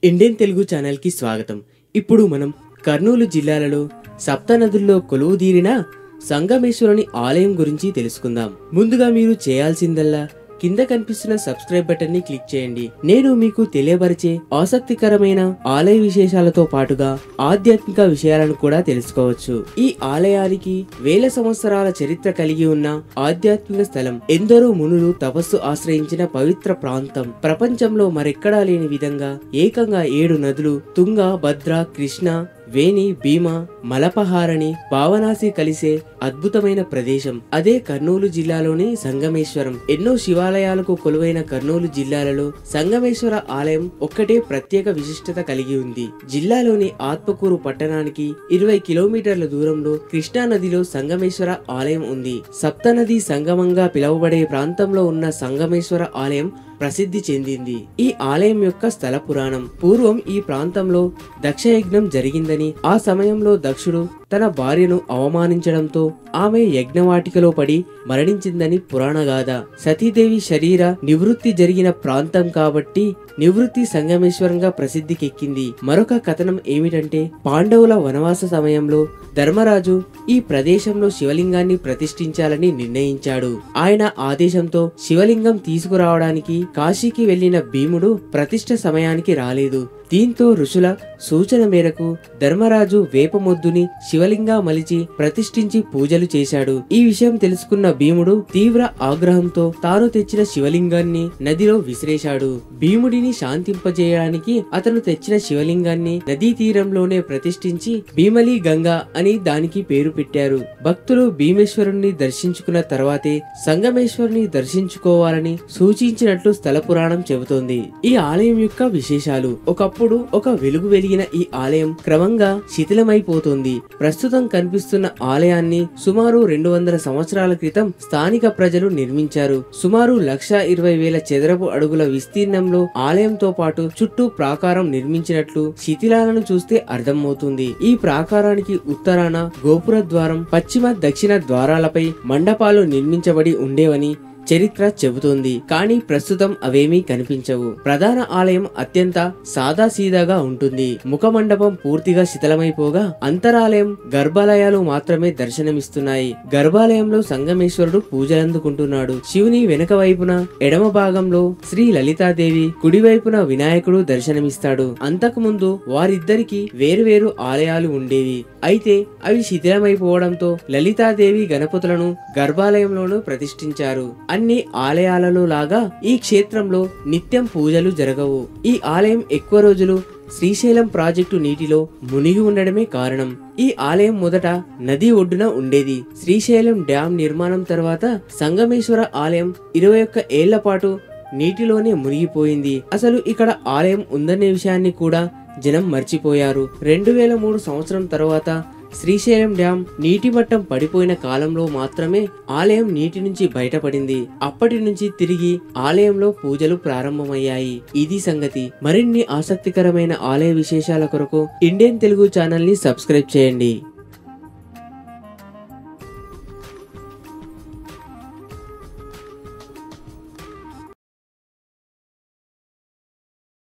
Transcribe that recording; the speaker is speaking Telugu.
ఇండియన్ తెలుగు ఛానల్కి స్వాగతం ఇప్పుడు మనం కర్నూలు జిల్లాలలో సప్త నదుల్లో కొలువుదీరిన సంగమేశ్వరుని ఆలయం గురించి తెలుసుకుందాం ముందుగా మీరు చేయాల్సిందల్లా కింద కనిపిస్తున్న సబ్స్క్రైబ్ బటన్ ని క్లిక్ చేయండి నేను మీకు తెలియపరిచే ఆసక్తికరమైన ఆలయ విశేషాలతో పాటుగా ఆధ్యాత్మిక విషయాలను కూడా తెలుసుకోవచ్చు ఈ ఆలయానికి వేల సంవత్సరాల చరిత్ర కలిగి ఉన్న ఆధ్యాత్మిక స్థలం ఎందరో మునులు తపస్సు ఆశ్రయించిన పవిత్ర ప్రాంతం ప్రపంచంలో మరెక్కడా లేని విధంగా ఏకంగా ఏడు నదులు తుంగ భద్ర కృష్ణ వేణి భీమ మలపహారని పావనాసి కలిసే అద్భుతమైన ప్రదేశం అదే కర్నూలు జిల్లాలోని సంగమేశ్వరం ఎన్నో శివాలయాలకు కొలువైన కర్నూలు జిల్లాలలో సంగమేశ్వర ఆలయం ఒక్కటే ప్రత్యేక విశిష్టత కలిగి ఉంది జిల్లాలోని ఆత్మకూరు పట్టణానికి ఇరవై కిలోమీటర్ల దూరంలో కృష్ణా నదిలో సంగమేశ్వర ఆలయం ఉంది సప్తనది సంగమంగా పిలువబడే ప్రాంతంలో ఉన్న సంగమేశ్వర ఆలయం ప్రసిద్ధి చెందింది ఈ ఆలయం యొక్క స్థల పురాణం పూర్వం ఈ ప్రాంతంలో దక్షయజ్ఞం జరిగిందని ఆ సమయంలో దక్షుడు తన భార్యను అవమానించడంతో ఆమె యజ్ఞవాటికలో పడి మరణించిందని పురాణగాథ సతీదేవి శరీర నివృత్తి జరిగిన ప్రాంతం కాబట్టి నివృత్తి సంగమేశ్వరంగా ప్రసిద్ధికెక్కింది మరొక కథనం ఏమిటంటే పాండవుల వనవాస సమయంలో ధర్మరాజు ఈ ప్రదేశంలో శివలింగాన్ని ప్రతిష్ఠించాలని నిర్ణయించాడు ఆయన ఆదేశంతో శివలింగం తీసుకురావడానికి కాశీకి వెళ్లిన భీముడు ప్రతిష్ఠ సమయానికి రాలేదు దీంతో ఋషుల సూచన మేరకు ధర్మరాజు వేపమొద్దుని శివలింగా మలిచి ప్రతిష్ఠించి పూజలు చేశాడు ఈ విషయం తెలుసుకున్న భీముడు తీవ్ర ఆగ్రహంతో తాను తెచ్చిన శివలింగాన్ని నదిలో విసిరేశాడు భీముడిని శాంతింపజేయడానికి అతను తెచ్చిన శివలింగాన్ని నదీ తీరంలోనే ప్రతిష్ఠించి భీమలి గంగా అని దానికి పేరు పెట్టారు భక్తులు భీమేశ్వరుణ్ణి దర్శించుకున్న తర్వాతే సంగమేశ్వరుని దర్శించుకోవాలని సూచించినట్లు స్థల పురాణం చెబుతోంది ఈ ఆలయం యొక్క విశేషాలు ఒకప్పుడు ఒక వెలుగు వెలిగిన ఈ ఆలయం క్రమంగా శిథిలమైపోతుంది ప్రస్తుతం కనిపిస్తున్న ఆలయాన్ని సుమారు రెండు వందల సంవత్సరాల క్రితం స్థానిక ప్రజలు నిర్మించారు సుమారు లక్ష ఇరవై వేల చదరపు అడుగుల విస్తీర్ణంలో ఆలయంతో పాటు చుట్టూ ప్రాకారం నిర్మించినట్లు శిథిలాలను చూస్తే అర్థమవుతుంది ఈ ప్రాకారానికి ఉత్తరాన గోపుర ద్వారం పశ్చిమ దక్షిణ ద్వారాలపై మండపాలు నిర్మించబడి ఉండేవని చరిత్ర చెబుతోంది కానీ ప్రస్తుతం అవేమీ కనిపించవు ప్రధాన ఆలయం అత్యంత సాదాసీదాగా ఉంటుంది ముఖమండపం పూర్తిగా శిథిలమైపోగా అంతరాలయం గర్భాలయాలు మాత్రమే దర్శనమిస్తున్నాయి గర్భాలయంలో సంగమేశ్వరుడు పూజలందుకుంటున్నాడు శివుని వెనుక వైపున ఎడమ భాగంలో శ్రీ లలితాదేవి కుడివైపున వినాయకుడు దర్శనమిస్తాడు అంతకుముందు వారిద్దరికి వేరువేరు ఆలయాలు ఉండేవి అయితే అవి శిథిలమైపోవడంతో లలితాదేవి గణపతులను గర్భాలయంలోనూ ప్రతిష్ఠించారు అన్ని ఆలయాలలో లాగా ఈ క్షేత్రంలో నిత్యం పూజలు జరగవు ఈ ఆలయం ఎక్కువ రోజులు శ్రీశైలం ప్రాజెక్టు నీటిలో మునిగి ఉండడమే కారణం ఈ ఆలయం మొదట నది ఒడ్డున ఉండేది శ్రీశైలం డ్యాం నిర్మాణం తర్వాత సంగమేశ్వర ఆలయం ఇరవై ఒక్క ఏళ్ల పాటు నీటిలోనే మునిగిపోయింది అసలు ఇక్కడ ఆలయం ఉందనే విషయాన్ని కూడా జనం మర్చిపోయారు రెండు వేల మూడు సంవత్సరం తర్వాత శ్రీశైలం డ్యాం నీటి మట్టం పడిపోయిన కాలంలో మాత్రమే ఆలయం నీటి నుంచి బయటపడింది అప్పటి నుంచి తిరిగి ఆలయంలో పూజలు ప్రారంభమయ్యాయి ఇది సంగతి మరిన్ని ఆసక్తికరమైన ఆలయ విశేషాల కొరకు ఇండియన్ తెలుగు ఛానల్ ని సబ్స్క్రైబ్ చేయండి